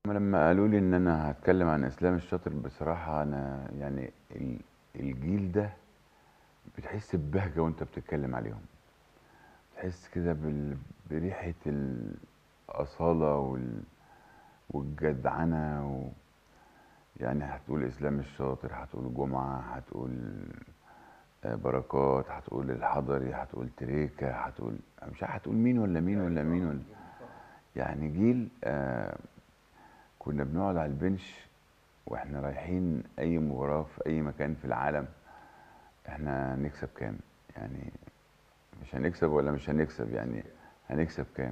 لما قالوا لي ان انا هتكلم عن اسلام الشاطر بصراحه انا يعني ال- الجيل ده بتحس ببهجه وانت بتتكلم عليهم تحس كده بال- بريحه الاصاله وال والجدعنه و يعني هتقول اسلام الشاطر هتقول جمعه هتقول آه، بركات هتقول الحضري هتقول تريكه هتقول مش عارف هتقول مين ولا مين ولا مين ولا يعني جيل آه كنا بنقعد على البنش واحنا رايحين اي مباراه في اي مكان في العالم احنا هنكسب كام يعني مش هنكسب ولا مش هنكسب يعني هنكسب كام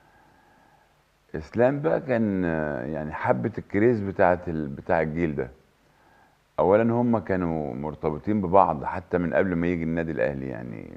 اسلام بقى كان آه، يعني حبه الكريز بتاعت ال... بتاع الجيل ده اولا هم كانوا مرتبطين ببعض حتى من قبل ما يجي النادي الاهلي يعني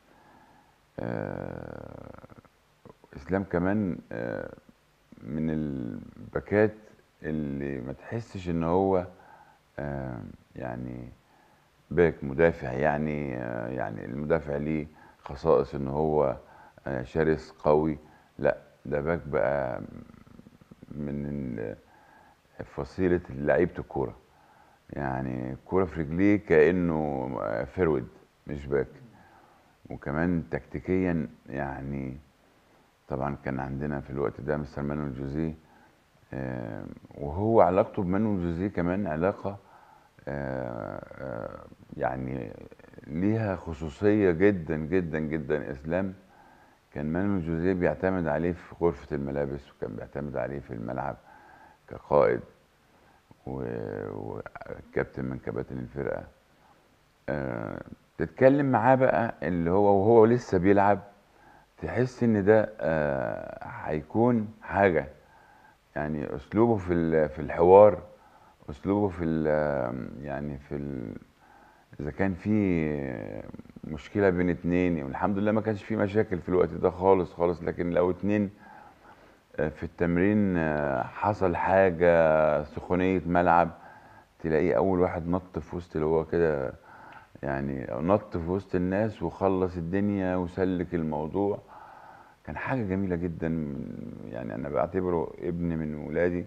آه اسلام كمان آه من الباكات اللي ما تحسش ان هو آه يعني باك مدافع يعني آه يعني المدافع ليه خصائص ان هو آه شرس قوي لا ده باك بقى من ال- فصيلة لعيبة الكورة يعني الكورة في رجليه كأنه فرود مش باك وكمان تكتيكيا يعني طبعا كان عندنا في الوقت ده مستر مانويل جوزيه آه، وهو علاقته بمانويل جوزيه كمان علاقة آه، آه، يعني ليها خصوصية جدا جدا جدا إسلام كان مانويل جوزيه بيعتمد عليه في غرفة الملابس وكان بيعتمد عليه في الملعب كقائد و- وكابتن من كباتن الفرقة آه، تتكلم معاه بقى اللي هو وهو لسه بيلعب تحس ان ده آه، هيكون حاجه يعني اسلوبه في ال- في الحوار اسلوبه في ال- يعني في ال- اذا كان في مشكله بين اتنين يعني الحمد لله ما كانش في مشاكل في الوقت ده خالص خالص لكن لو اتنين آه، في التمرين آه، حصل حاجه سخونيه ملعب تلاقيه اول واحد نط في وسط اللي هو كده يعني نط في وسط الناس وخلص الدنيا وسلك الموضوع كان حاجة جميلة جدا يعني أنا بعتبره ابن من ولادي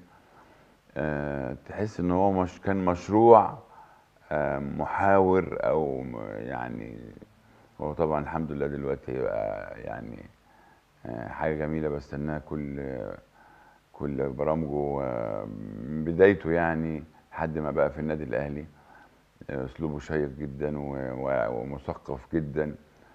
أه تحس إن هو مش كان مشروع أه محاور أو م- يعني هو طبعا الحمد لله دلوقتي هيبقى يعني أه حاجة جميلة بستناها كل كل برامجه آه، من بدايته يعني لحد ما بقى في النادي الأهلي اسلوبه شيق جدا و- و- ومثقف جدا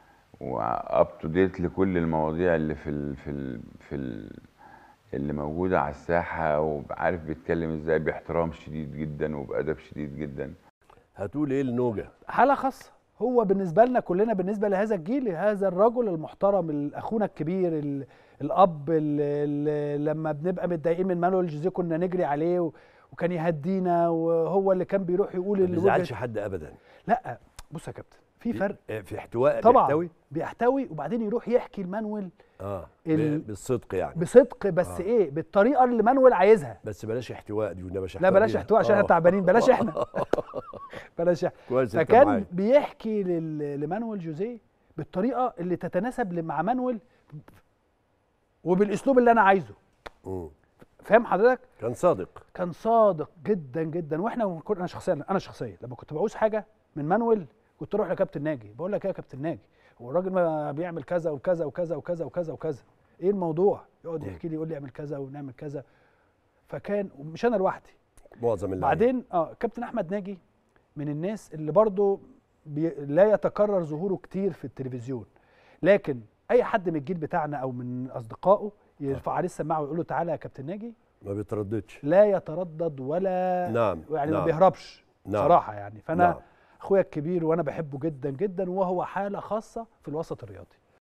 واب تو ديت لكل المواضيع اللي في ال في ال في ال اللي موجوده على الساحه وعارف بيتكلم ازاي باحترام شديد جدا وبادب شديد جدا هتقول ايه لنوجه حاله خاصه هو بالنسبه لنا كلنا بالنسبه لهذا الجيل هذا الرجل المحترم ال- اخونا الكبير ال- الاب اللي لما بنبقى متضايقين من مانويل جوزيه كنا نجري عليه و- وكان يهدينا وهو اللي كان بيروح يقول ما اللي بيزعلش وجهة- حد ابدا لا بص يا كابتن في فرق آه، في احتواء طبعا بيحتوي بيحتوي وبعدين يروح يحكي لمانويل اه ال- ب- بالصدق يعني بصدق بس آه. آه. ايه بالطريقه اللي مانويل عايزها بس بلاش احتواء دي وده بلاش لا بلاش احتواء عشان احنا تعبانين بلاش احنا بلاش احنا كويس انت فكان معايا بيحكي لل- لمانويل جوزيه بالطريقه اللي تتناسب ل- مع مانويل وبالاسلوب اللي انا عايزه مم. فاهم حضرتك كان صادق كان صادق جدا جدا واحنا كنا انا شخصيا انا شخصيا لما كنت بعوز حاجه من مانويل كنت اروح لكابتن ناجي بقول لك ايه يا كابتن ناجي هو الراجل ما بيعمل كذا وكذا وكذا وكذا وكذا وكذا ايه الموضوع يقعد مم. يحكي لي يقول لي اعمل كذا ونعمل كذا فكان مش انا لوحدي معظم اللعيبه بعدين اه كابتن احمد ناجي من الناس اللي برضو بي لا يتكرر ظهوره كتير في التلفزيون لكن اي حد من الجيل بتاعنا او من اصدقائه يرفع عليه السماعه ويقول له تعالى يا كابتن ناجي ما بيترددش لا يتردد ولا نعم يعني ما نعم. بيهربش نعم. صراحه يعني فانا نعم. اخويا الكبير وانا بحبه جدا جدا وهو حاله خاصه في الوسط الرياضي